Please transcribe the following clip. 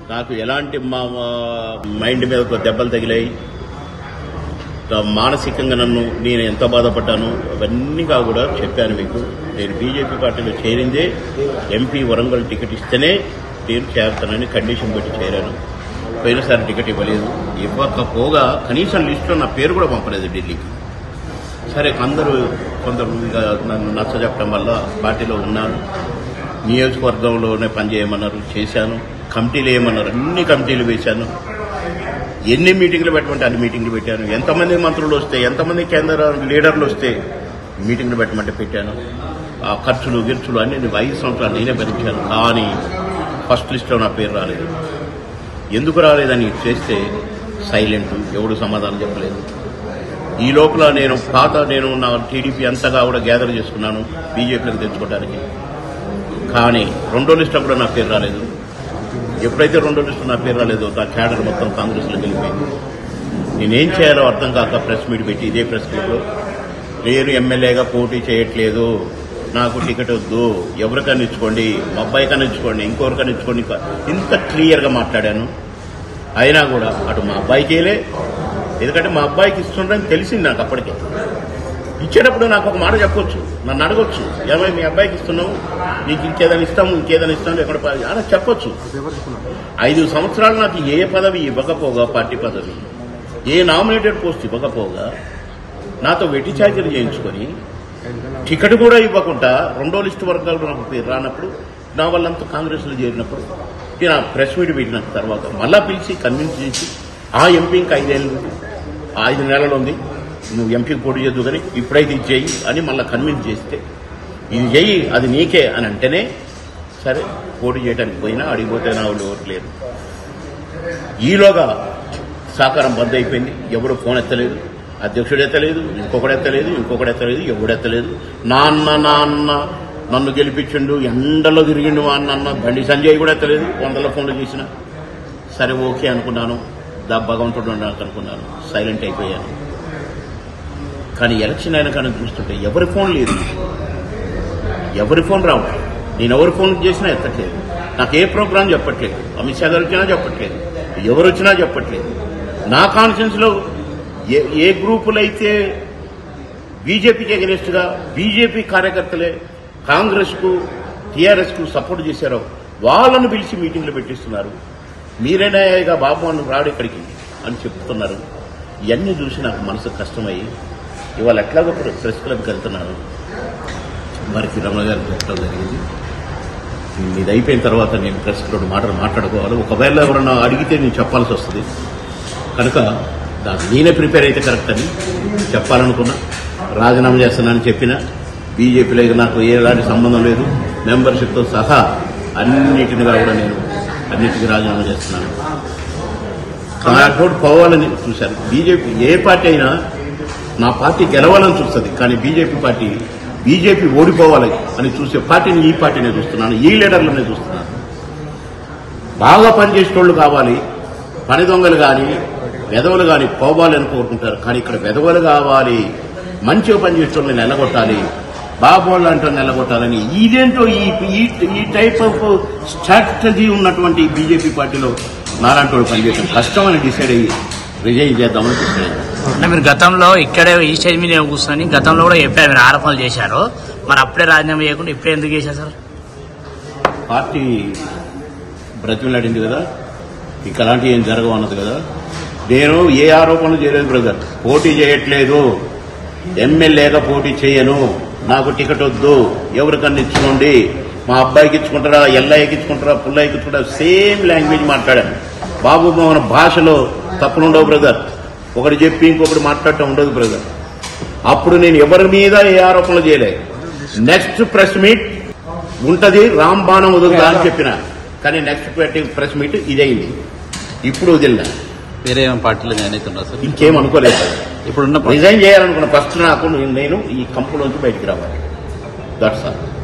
నాకు ఎలాంటి మా మా మైండ్ మీద ఒక దెబ్బలు తగిలాయి తా- మానసికంగా నన్ను నేను ఎంత బాధపడ్డాను అవన్నీగా కూడా చెప్పాను మీకు నేను బీజేపీ పార్టీలో చేరిందే ఎంపీ వరంగల్ టికెట్ ఇస్తేనే నేను చేరుతానని కండిషన్ పెట్టి చేరాను పోయినసారి టికెట్ ఇవ్వలేదు ఇవ్వకపోగా కనీసం లిస్టులో నా పేరు కూడా పంపలేదు ఢిల్లీకి సరే అందరూ కొందరు ఇక నన్ను నచ్చ చెప్పడం వల్ల పార్టీలో ఉన్నాను నియోజకవర్గంలోనే పనిచేయమన్నారు చేశాను కమిటీలు వేయమన్నారు అన్ని కమిటీలు వేశాను ఎన్ని మీటింగ్లు పెట్టమంటే అన్ని మీటింగ్లు పెట్టాను ఎంతమంది మంత్రులు వస్తే ఎంతమంది కేంద్ర లీడర్లు వస్తే మీటింగ్లు పెట్టమంటే పెట్టాను ఆ ఖర్చులు గిర్చులు అన్ని నేను ఐదు సంవత్సరాలు నేనే భరించాను కానీ ఫస్ట్ లిస్ట్లో నా పేరు రాలేదు ఎందుకు రాలేదని చేస్తే సైలెంట్ ఎవడు సమాధానం చెప్పలేదు ఈ లోపల నేను పాత నేను నా టీడీపీ అంతగా కూడా గ్యాదర్ చేసుకున్నాను బీజేపీలోకి తెచ్చుకోవడానికి కానీ రెండో లిస్టులో కూడా నా పేరు రాలేదు ఎప్పుడైతే రెండో లిస్టు నా పేరు రాలేదో నా క్యాడర్ మొత్తం కాంగ్రెస్లో వెళ్ళిపోయింది నేనేం చేయాలో అర్థం కాక ప్రెస్ మీట్ పెట్టి ఇదే ప్రెస్ మీట్లో నేను ఎమ్మెల్యేగా పోటీ చేయట్లేదు నాకు టికెట్ వద్దు ఎవరికైనా ఇచ్చుకోండి మా అబ్బాయికైనా ఇచ్చుకోండి ఇంకొకరికైనా ఇచ్చుకోండి ఇంకా ఇంత క్లియర్గా మాట్లాడాను అయినా కూడా అటు మా అబ్బాయికేలే ఎందుకంటే మా అబ్బాయికి ఇస్తుండని తెలిసింది నాకు అప్పటికే ఇచ్చేటప్పుడు నాకు ఒక మాట చెప్పొచ్చు నన్ను అడగొచ్చు ఏమై మీ అబ్బాయికి ఇస్తున్నావు నీకు ఇంకేదైనా ఇస్తాము ఇంకేదైనా ఇస్తాము ఎక్కడ ప- అలా చెప్పొచ్చు ఐదు సంవత్సరాలు నాకు ఏ పదవి ఇవ్వకపోగా పార్టీ పదవి ఏ నామినేటెడ్ పోస్ట్ ఇవ్వకపోగా నాతో వెట్టి చాకరీ చేయించుకొని టికెట్ కూడా ఇవ్వకుండా రెండో లిస్టు వర్గాలు నాకు పేరు రానప్పుడు నా వాళ్ళంతా కాంగ్రెస్లో చేరినప్పుడు నేను ఆ ప్రెస్ మీట్ పెట్టిన తర్వాత మళ్ళా పిలిచి కన్విన్స్ చేసి ఆ ఎంపీ ఇంకా ఐదేళ్ళు ఉంది ఆ ఐదు నెలలు ఉంది నువ్వు ఎంపీకి పోటీ చేద్దు కానీ ఇప్పుడైతే ఇది చెయ్యి అని మళ్ళీ కన్విన్స్ చేస్తే ఇది చెయ్యి అది నీకే అని అంటేనే సరే పోటీ చేయడానికి పోయినా అడిగిపోతే నా వాళ్ళు ఎవరు లేరు ఈలోగా సహకారం బంద్ అయిపోయింది ఎవడు ఫోన్ ఎత్తలేదు అధ్యక్షుడు ఎత్తలేదు ఇంకొకడు ఎత్తలేదు ఇంకొకడు ఎత్తలేదు ఎవడు ఎత్తలేదు నాన్న నాన్న నన్ను గెలిపించిండు ఎండలో తిరిగిండు మా అన్న బండి సంజయ్ కూడా ఎత్తలేదు వందల ఫోన్లు చేసిన సరే ఓకే అనుకున్నాను దా భగవంతుడు నాకు అనుకున్నాను సైలెంట్ అయిపోయాను కానీ ఎలక్షన్ అయినా కానీ చూస్తుంటే ఎవరి ఫోన్ లేదు ఎవరి ఫోన్ రావట్లేదు నేను ఎవరి ఫోన్ చేసినా ఎత్తట్లేదు నాకు ఏ ప్రోగ్రాం చెప్పట్లేదు అమిత్ షా గారు వచ్చినా చెప్పట్లేదు ఎవరు వచ్చినా చెప్పట్లేదు నా కాన్ఫిడెన్స్ లో ఏ ఏ గ్రూపులైతే బీజేపీకి అగెనిస్ట్ గా బీజేపీ కార్యకర్తలే కాంగ్రెస్ కు టీఆర్ఎస్ కు సపోర్ట్ చేశారో వాళ్ళను పిలిచి మీటింగ్లు పెట్టిస్తున్నారు మీరేనా ఇక బాబు అని రాడు ఇక్కడికి అని చెప్తున్నారు ఇవన్నీ చూసి నాకు మనసు కష్టమయ్యి ఇవాళ ఎట్లాగో ప్రెస్ క్లబ్కి వెళ్తున్నాను వారికి రమణ గారు చెప్పడం జరిగింది ఇది అయిపోయిన తర్వాత నేను ప్రెస్ రెండు మాటలు మాట్లాడుకోవాలి ఒకవేళ ఎవరన్నా అడిగితే నేను చెప్పాల్సి వస్తుంది కనుక దాన్ని నేనే ప్రిపేర్ అయితే కరెక్ట్ అని చెప్పాలనుకున్నా రాజీనామా చేస్తున్నానని చెప్పిన బీజేపీలో ఇక నాకు ఎలాంటి సంబంధం లేదు మెంబర్షిప్తో సహా అన్నిటినిగా కూడా నేను అన్నిటికీ రాజీనామా చేస్తున్నాను కాకపోతే పోవాలని చూశాను బీజేపీ ఏ పార్టీ అయినా నా పార్టీ గెలవాలని చూస్తుంది కానీ బీజేపీ పార్టీ బీజేపీ ఓడిపోవాలి అని చూసే పార్టీని ఈ పార్టీనే చూస్తున్నాను ఈ లీడర్లనే చూస్తున్నాను బాగా పనిచేసేటోళ్ళు కావాలి పని దొంగలు కానీ వెధవలు కానీ పోవాలి అని కోరుకుంటారు కానీ ఇక్కడ వెధవలు కావాలి మంచిగా పనిచేసేటోళ్ళని నిలగొట్టాలి బాబోళ్ళు అంటే నిలగొట్టాలని ఇదేంటో ఈ ఈ- ఈ టైప్ ఆఫ్ స్ట్రాటజీ ఉన్నటువంటి బీజేపీ పార్టీలో నాలాంటి పనిచేయడం కష్టం అని డిసైడ్ అయ్యి రిజైన్ చేద్దామని డిసైడ్ అయ్యాను. అంటే మీరు గతంలో ఇక్కడే ఈ స్టేజ్ మీద కూర్చొని గతంలో కూడా చెప్పారు మీరు ఆరోపణలు చేశారు మరి అప్పుడే రాజీనామా చేయకుండా ఇప్పుడే ఎందుకు చేశారు సార్ పార్టీ బ్రతిమలాడింది కదా ఇక అలాంటివి ఏం జరగవు అన్నది కదా నేను ఏ ఆరోపణలు చేయలేదు బ్రదర్ పోటీ చేయట్లేదు ఎమ్మెల్యేగా పోటీ చేయను నాకు టికెట్ వద్దు ఎవరికన్నా ఇచ్చుకోండి మా అబ్బాయికి ఇచ్చుకుంటారా ఎల్లయ్యకి ఇచ్చుకుంటారా పుల్లయ్యకి ఇచ్చుకుంటారా సేమ్ లాంగ్వేజ్ మాట్లాడాను బాబు మోహన్ భాషలో తప్పులుండవు బ్రదర్ ఒకటి చెప్పి ఇంకొకటి మాట్లాడటం ఉండదు బ్రదర్ అప్పుడు నేను ఎవరి మీద ఏ ఆరోపణలు చేయలేదు నెక్స్ట్ ప్రెస్ మీట్ ఉంటది రాంబాణం వదులుతా అని చెప్పిన కానీ నెక్స్ట్ ప్రెస్ మీట్ ఇదైంది ఇప్పుడు వదిలిన వేరే ఏమైనా పార్టీలో జాయిన్ అవుతున్నారు సార్ ఇంకేం అనుకోలేదు ఇప్పుడున్న రిజైన్ చేయాలనుకున్న ఫస్ట్ నాకు నేను ఈ కంపు నుంచి బయటికి రావాలి దట్స్ ఆల్